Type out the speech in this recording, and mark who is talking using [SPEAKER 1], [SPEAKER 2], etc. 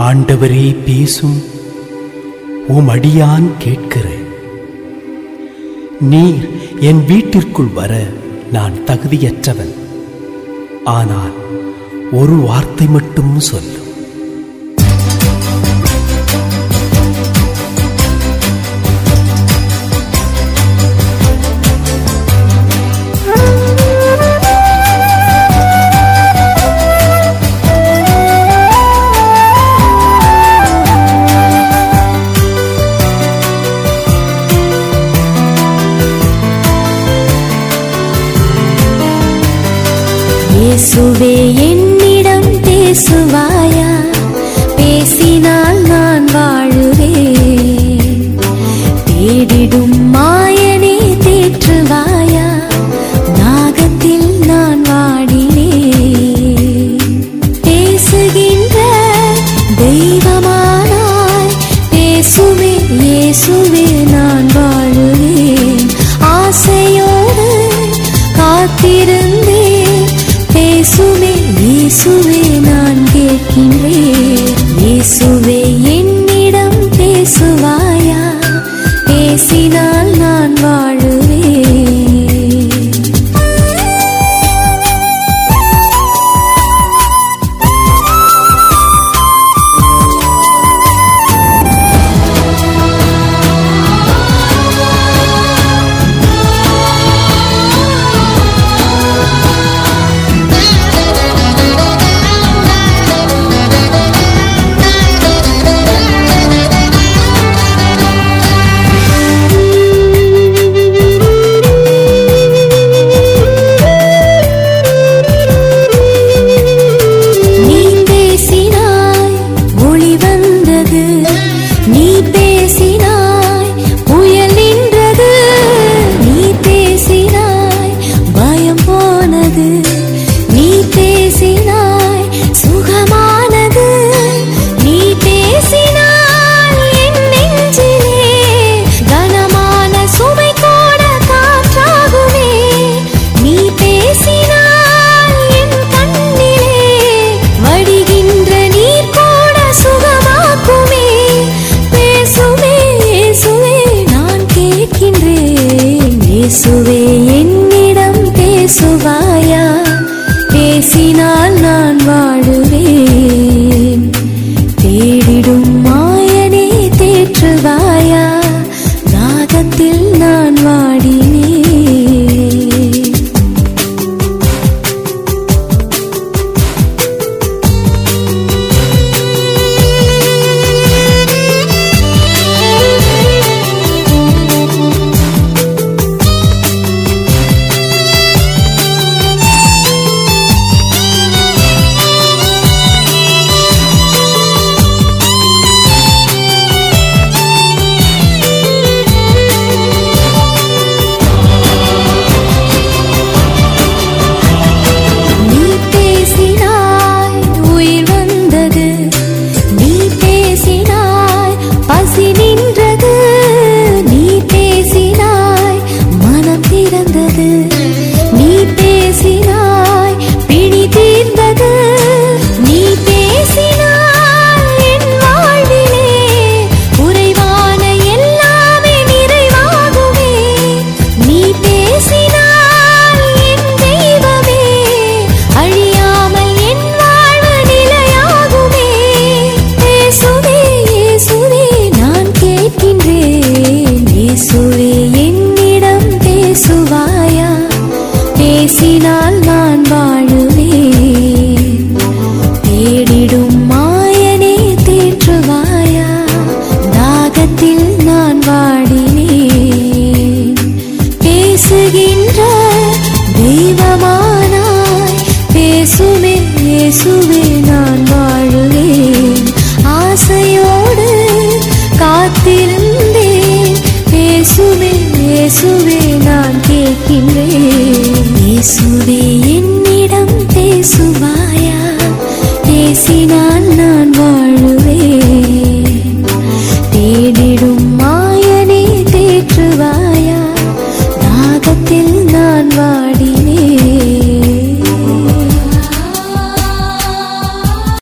[SPEAKER 1] ஆண்டவரே பேசும் உம் அடியான் கேட்கிறேன் நீர் என் வீட்டிற்குள் வர நான் தகுதியற்றவன் ஆனால் ஒரு வார்த்தை மட்டும் சொல்லும்
[SPEAKER 2] இயேசுவே என்னிடம் பேசுவாயா பேசினால் நான் வாழுவேன் தேடிடும் மாயனே தேற்றுவாயா நாகத்தில் நான் வாடினேன் பேசுகின்ற தெய்வமானாய் பேசுவே இயேசுவே நான் வாழுவேன் ஆசையோடு காத்திருந்தேன் பேசுவே இயேசுவே நான் கேட்கின்றேன் இயேசுவே என்னிடம் பேசுவாயா பேசினால் நான் வாழுவேன் நீ பேசினாய் ஒளி வந்தது நீ பேசினாய் புயல் நின்றது நீ பேசினாய் பயம் போனது நீ பேசினாய் சுகமானது நீ பேசினாய் என் நெஞ்சிலே கனமான சுமை கூட காற்றாகுமே நீ பேசினாய் என் கண்ணிலே வடிகின்ற நீர் கூட சுகமாக்குமே பேசுவே இயேசுவே நான் கேட்கின்றேன் இயேசுவே என்னிடம் பேசுவாயா பேசினால் நான் வாழுவேன் தேடிடும் மாயனே தேற்றுவாயா நாகத்தில் நான் வாடினேன் நீ பேசினாய் உயிர் வந்தது நீ பேசினாய் பசி நின்றது நீ பேசினாய் மனம் திறந்தது நீ பேசினாய் பிணி தீர்ந்தது நீ பேசினாய் என் வாழ்விலே குறைவான எல்லாமே நிறைவாகுமே நீ பேசினாய் என் தெய்வமே அழியாமல் என் வாழ்வு நிலையாகுமே பேசுவே இயேசுவே நான் கேட்கின்றேன் இயேசுவே என்னிடம் பேசுவாயா பேசினால் நான் வாழுவேன் தேடிடும் மாயனே தேற்றுவாயா தாகத்தில் நான் வாடினேன் பேசுகின்ற தெய்வமானாய் பேசுவே இயேசுவே